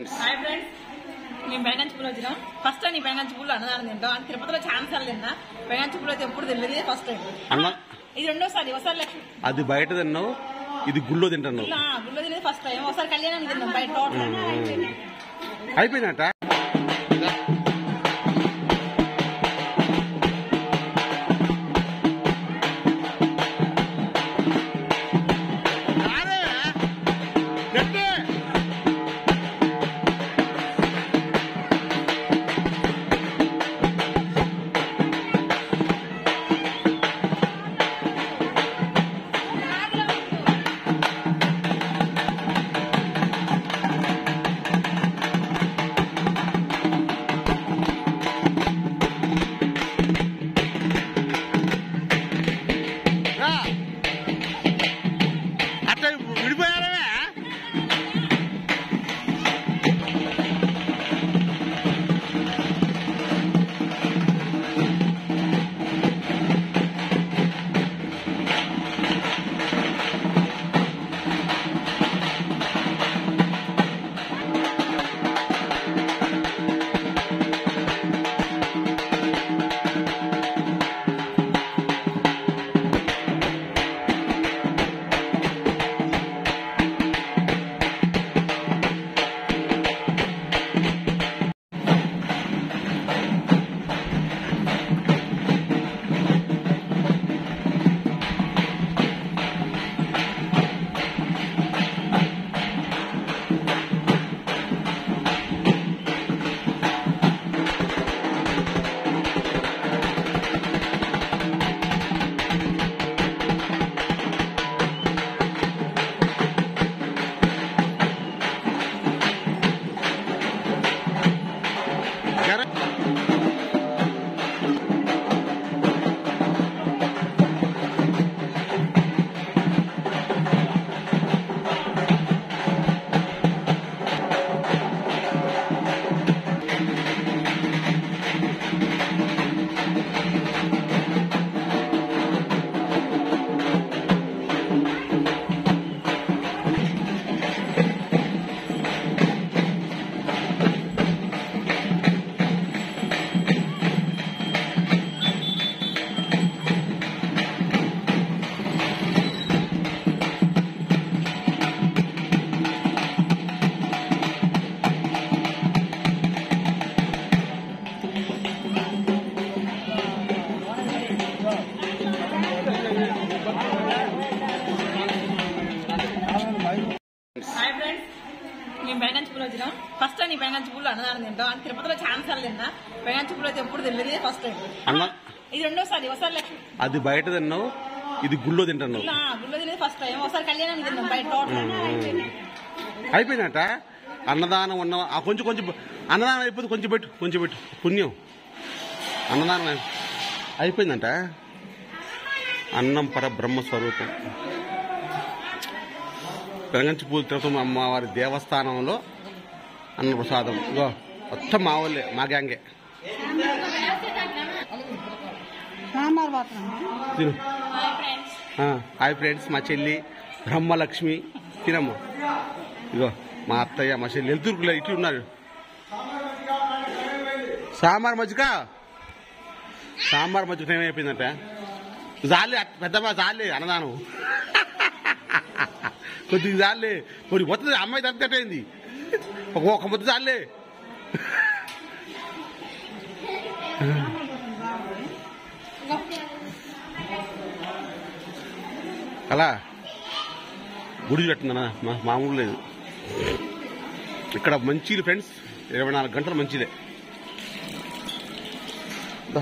Hi friends మేము బెంగంచి పూలు వచ్చినాం ఫస్ట్ టైం ఈ బెంగంచి పూలు అన్నదానం తింటాం అని తిరుపతిలో ఛాన్స్ సార్లు తిన్నా బెంగంచి పూలు అయితే ఎప్పుడు తెలియదు ఇదే ఫస్ట్ టైం అన్న ఇది రెండోసారి ఒకసారి లక్ష్మి అది బయట తిన్నావు ఇది గుళ్ళో తింటున్నావు ఆ, గుళ్ళో తెలియదు ఫస్ట్ టైం ఒకసారి కళ్యాణం తిన్నాం బయట టోటల్ అయిపోయినట్ట అట్లా విడిపోయారే హాయ్ ఫ్రెండ్స్ మేము బెంగంచి పూలు వచ్చినాం ఫస్ట్ టైం ఈ బెంగంచి పూలు అన్నదానం తింటాం అని తిరుపతిలో ఛాన్స్ సార్లు తిన్నా బెంగంచి పూలు అయితే ఎప్పుడు తెలియదు ఇదే ఫస్ట్ టైం అన్న ఇది రెండోసారి ఒకసారి లక్ష్మి అది బయట తిన్నావు ఇది గుళ్ళో తింటున్నావు ఆ, గుళ్ళో తెలియదు ఫస్ట్ టైం ఒకసారి కళ్యాణం తిన్నాం బయట టోటల్ అయిపోయినట్ట అన్నదానం ఉన్న ఆ కొంచెం కొంచెం అన్నదానం అయిపోతే కొంచెం పెట్టు కొంచెం పెట్టు పుణ్యం అన్నదానం అయి- అయిపోయిందంట అన్నం పర బ్రహ్మ స్వరూపం పెరంగంచి పూజ తిరుపతి అమ్మవారి దేవస్థానంలో అన్నప్రసాదం ఇగో మొత్తం మా వాళ్ళే మా గ్యాంగే తిను హాయ్ ఫ్రెండ్స్ ఆ, హాయ్ ఫ్రెండ్స్ మా చెల్లి బ్రహ్మలక్ష్మి తినమ్మ ఇగో మా అత్తయ్య మా చెల్లి ఎలుతురుకులే ఇట్లు ఉన్నారు సాంబార్ మజ్జిగ సాంబార్ మజ్జిగ టైం అయిపోయిందంట జాలే పెద్దమ్మ జాలే అన్నదానం కొద్దిగా జాలే కొద్ది మొత్తం అమ్మాయి తగ్గట్టయింది ఒక ఒక ముద్ద జాలే అలా గుడి కట్టిందనా మా మామూలు లేదు ఇక్కడ మంచిలు ఫ్రెండ్స్ ఇరవై నాలుగు గంటలు మంచిదే దా.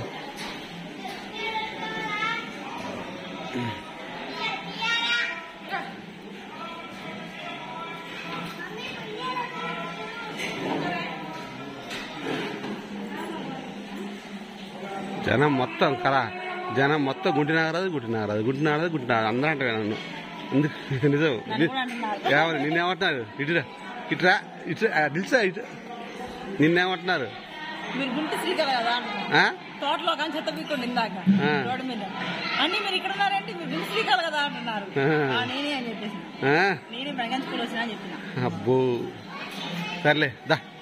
జనం మొత్తం కరా జనం మొత్తం గుంటి నాగరాదు గుంటి నాగరాదు గుంటి నాగరాదు గుంటి నాగరాదు అందరూ అంటారు నన్ను ఎందుకు నిజం నన్ను కూడా అంటున్నారు. ఏమని నిన్నేమంటున్నారు ఇటురా ఇటురా ఇటు నిల్చా ఇటు నిన్నేమంటున్నారు మీరు గుంటి శ్రీకళ కదా అంటున్నారు. ఆ? తోటలో కానీ చెత్త పీక్కోండి ఇందాక ఆ. రోడ్డు మీద అన్ని మీరు ఇక్కడ ఉన్నారంటే మీరు గుంటి శ్రీకళ కదా అంటున్నారు ఆ. ఆ, నేనే అని చెప్పేసి ఆ? నేనే బెంగన్ స్కూల్ వచ్చినా అని చెప్పిన అబ్బో సర్లే దా